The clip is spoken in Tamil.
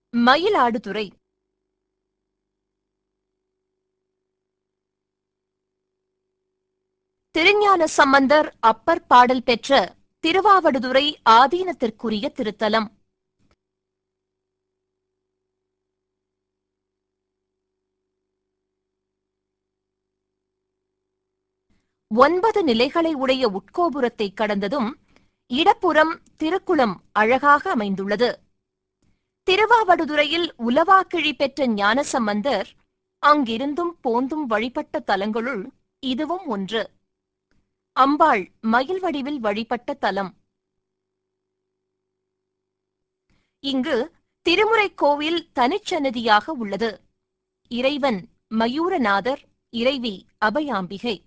மயிலாடுதுறை திருஞான சம்பந்தர் அப்பர் பாடல் பெற்ற திருவாவடுதுறை ஆதீனத்திற்குரிய திருத்தலம் ஒன்பது நிலைகளை உடைய உட்கோபுரத்தை கடந்ததும் இடப்புறம் திருக்குளம் அழகாக அமைந்துள்ளது திருவாவடுதுறையில் உலவாக்கிழி பெற்ற ஞானசம்பந்தர் அங்கிருந்தும் போந்தும் வழிபட்ட தலங்களுள் இதுவும் ஒன்று அம்பாள் மயில் வடிவில் வழிபட்ட தலம் இங்கு திருமுறை கோவில் தனிச்சன்னதியாக உள்ளது இறைவன் மயூரநாதர் இறைவி அபயாம்பிகை